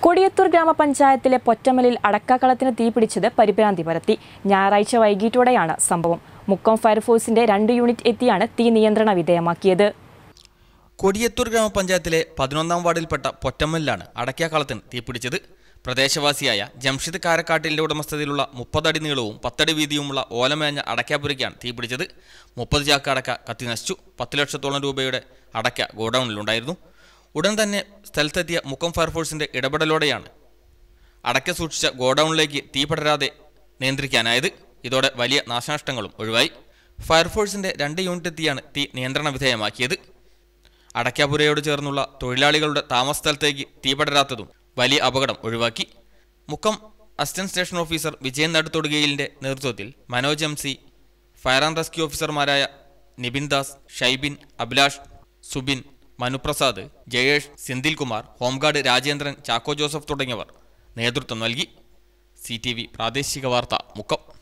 കൊടിയത്തൂർ ഗ്രാമപഞ്ചായത്തിലെ പൊറ്റമലിൽ അടക്കാക്കളത്തിന് തീപിടിച്ചത് പരിഭ്രാന്തി പരത്തി ഞായറാഴ്ച വൈകിട്ടോടെയാണ് സംഭവം മുക്കം ഫയർഫോഴ്സിന്റെ രണ്ട് യൂണിറ്റ് എത്തിയാണ് തീ നിയന്ത്രണ വിധേയമാക്കിയത് കൊടിയത്തൂർ ഗ്രാമപഞ്ചായത്തിലെ പതിനൊന്നാം വാർഡിൽപ്പെട്ട പൊറ്റമ്മലിലാണ് അടയ്ക്കാക്കളത്തിന് തീപിടിച്ചത് പ്രദേശവാസിയായ ജംഷിദ് കാരക്കാട്ടിലിന്റെ ഉടമസ്ഥതയിലുള്ള മുപ്പതടി നീളവും പത്തടി വീതിയുമുള്ള ഓലമേഞ്ഞ അടയ്ക്കാപുരയ്ക്കാണ് തീപിടിച്ചത് മുപ്പത് ചാക്ക് അടക്ക കത്തി നശിച്ചു പത്ത് ലക്ഷത്തോളം രൂപയുടെ അടയ്ക്ക ഗോഡൌണിലുണ്ടായിരുന്നു ഉടൻ തന്നെ സ്ഥലത്തെത്തിയ മുക്കം ഫയർഫോഴ്സിന്റെ ഇടപെടലോടെയാണ് അടയ്ക്ക സൂക്ഷിച്ച ഗോഡൌണിലേക്ക് തീ പടരാതെ നിയന്ത്രിക്കാനായത് ഇതോടെ വലിയ നാശനഷ്ടങ്ങളും ഒഴിവായി ഫയർഫോഴ്സിന്റെ രണ്ട് യൂണിറ്റ് എത്തിയാണ് തീ നിയന്ത്രണ വിധേയമാക്കിയത് അടയ്ക്കാപുരയോട് ചേർന്നുള്ള തൊഴിലാളികളുടെ താമസ സ്ഥലത്തേക്ക് തീ പടരാത്തതും വലിയ അപകടം ഒഴിവാക്കി Mukkam assistant station officer Vijayan നടുത്തൊടുകയിലിന്റെ നേതൃത്വത്തിൽ Manoj M C fire and rescue ഓഫീസർമാരായ നിബിൻ ദാസ് ഷൈബിൻ അഭിലാഷ് സുബിൻ മനുപ്രസാദ് ജയേഷ് സെന്തിൽ കുമാർ ഹോംഗാർഡ് രാജേന്ദ്രൻ ചാക്കോ ജോസഫ് തുടങ്ങിയവർ നേതൃത്വം നൽകി സി പ്രാദേശിക വാർത്ത മുക്കം